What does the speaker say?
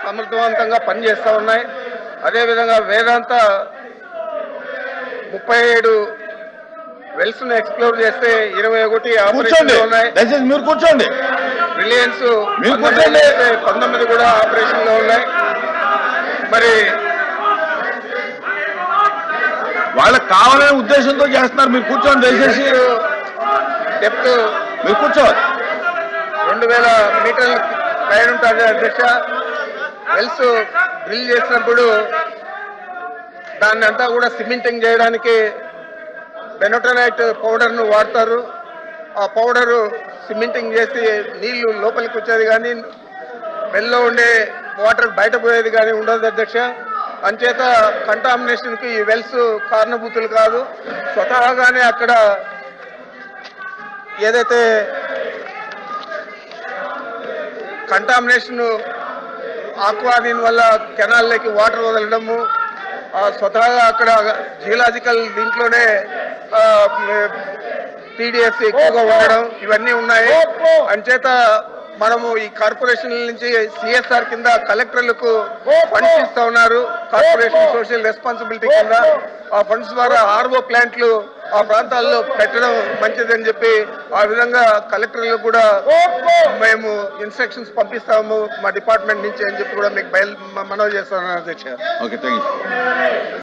సమర్థవంతంగా పనిచేస్తూ ఉన్నాయి అదేవిధంగా వేదాంత ముప్పై ఏడు వెల్స్ ను ఎక్స్ప్లోర్ చేస్తే ఇరవై ఒకటి కూర్చోండి ఆపరేషన్లు ఉన్నాయి దయచేసి మీరు కూర్చోండి రిలయన్స్ మీరు పంతొమ్మిది కూర్చోండి. చేస్తే పంతొమ్మిది కూడా ఆపరేషన్ లో ఉన్నాయి మరి వాళ్ళకి కావాలనే ఉద్దేశంతో చేస్తున్నారు మీరు కూర్చోండి దయచేసి డెప్త్ మీరు కూర్చోవాలి రెండు వేల మీటర్ల పైన ఉంటుంది అధ్యక్ష వెల్స్ డ్రిల్ చేసినప్పుడు దాన్ని అంతా కూడా సిమెంటింగ్ చేయడానికి బెనోటనైట్ పౌడర్ ను వాడతారు ఆ పౌడరు సిమెంటింగ్ చేసి నీళ్లు లోపలికి వచ్చేది కానీ వెల్లో ఉండే వాటర్ బయట పోయేది కానీ ఉండదు అధ్యక్ష అంచేత కంటామినేషన్ కి ఈ వెల్స్ కారణభూతులు కాదు స్వతహాగానే అక్కడ ఏదైతే కంటామినేషన్ ఆక్వారిన్ వల్ల కెనాల్లోకి వాటర్ వదలడము ఆ, స్వతహాగా అక్కడ జియలాజికల్ దీంట్లోనే టీడీఎస్ ఎక్కువగా ఉండడం ఇవన్నీ ఉన్నాయి అంచేత మనము ఈ కార్పొరేషన్ నుంచి సిఎస్ఆర్ కింద కలెక్టర్లకు ఫండ్స్ ఇస్తా ఉన్నారు కార్పొరేషన్ సోషల్ రెస్పాన్సిబిలిటీ కింద ఆ ఫండ్స్ ద్వారా ఆర్ఓ ప్లాంట్లు ఆ ప్రాంతాల్లో పెట్టడం మంచిదని చెప్పి ఆ విధంగా కలెక్టర్లకు కూడా మేము ఇన్స్ట్రక్షన్స్ పంపిస్తాము మా డిపార్ట్మెంట్ నుంచి అని చెప్పి కూడా మీకు బయలు మనవి చేస్తాను అధ్యక్ష ఓకే థ్యాంక్ యూ